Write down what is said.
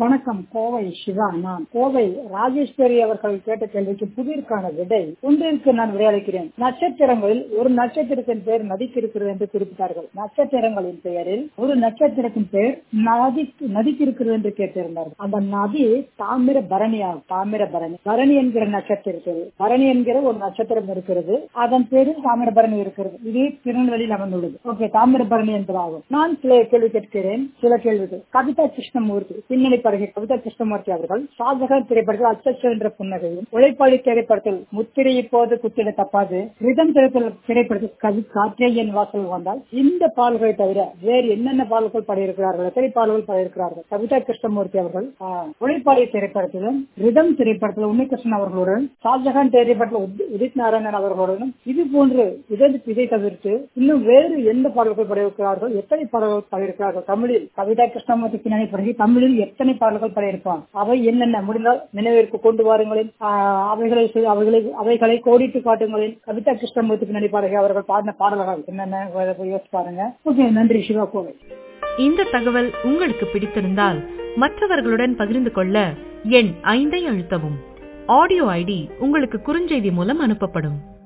வணக்கம் கோவை சிவா நான் கோவை ராஜேஸ்வரி அவர்கள் கேட்ட கேள்விக்கு புதிர்க்கான விடை ஒன்றிற்கு நான் விளையாடுகிறேன் நட்சத்திரங்களில் ஒரு நட்சத்திரத்தின் பெயர் நதிக்கு இருக்கிறது என்று குறிப்பிட்டார்கள் நட்சத்திரங்களின் பெயரில் ஒரு நட்சத்திரத்தின் பெயர் நதி நதிக்கு இருக்கிறது என்று கேட்டிருந்தார்கள் அந்த நதி தாமிர பரணியாகும் தாமிர பரணி பரணி என்கிற நட்சத்திரத்தில் பரணி என்கிற ஒரு நட்சத்திரம் இருக்கிறது அதன் பேரில் தாமிரபரணி இருக்கிறது இது திருநெல்வேலியில் அமைந்துள்ளது ஓகே தாமிரபரணி என்பதாகும் நான் சில கேள்வி கேட்கிறேன் சில கேள்விகள் கவிதா கிருஷ்ணமூர்த்தி பின்னணி படகை கவிதா கிருஷ்ணமூர்த்தி அவர்கள் ஷாஜகான் திரைப்படத்தில் அச்சச்சோ என்ற புன்னகையும் உழைப்பாளி திரைப்படத்தில் முத்திரை இப்போது குத்திட தப்பாது ரிதம் திரைப்படத்தில் கவி காற்றேயன் வாசல் வந்தால் இந்த பாடல்களை தவிர வேறு என்னென்ன பாடல்கள் பாடியிருக்கிறார்கள் எத்தனை பாடல்கள் பாடியிருக்கிறார்கள் கவிதா கிருஷ்ணமூர்த்தி அவர்கள் உழைப்பாளி திரைப்படத்திலும் ரிதம் திரைப்படத்தில் உன்னிகிருஷ்ணன் அவர்களுடன் ஷாஜகான் திரைப்படத்தில் உதித் நாராயணன் அவர்களுடனும் இது போன்று இதை இதை தவிர்த்து இன்னும் வேறு எந்த பாடல்கள் பாடியிருக்கிறார்கள் எத்தனை பாடல்கள் பாடியிருக்கிறார்கள் தமிழில் கவிதா கிருஷ்ணமூர்த்தி பின்னணி படகை தமிழில் எத்தனை பாடல்கள் பாடியிருப்பான் அவை என்னென்ன முடிந்தால் நினைவிற்கு கொண்டு வாருங்களேன் அவைகளை அவைகளை அவைகளை கோடிட்டு காட்டுங்களேன் கவிதா கிருஷ்ணமூர்த்தி பின்னணி பாடகை அவர்கள் பாடின பாடல்கள் என்னென்ன யோசிச்சு பாருங்க ஓகே நன்றி சிவா கோவை இந்த தகவல் உங்களுக்கு பிடித்திருந்தால் மற்றவர்களுடன் பகிர்ந்து கொள்ள எண் ஐந்தை அழுத்தவும் ஆடியோ ஐடி உங்களுக்கு குறுஞ்செய்தி மூலம் அனுப்பப்படும்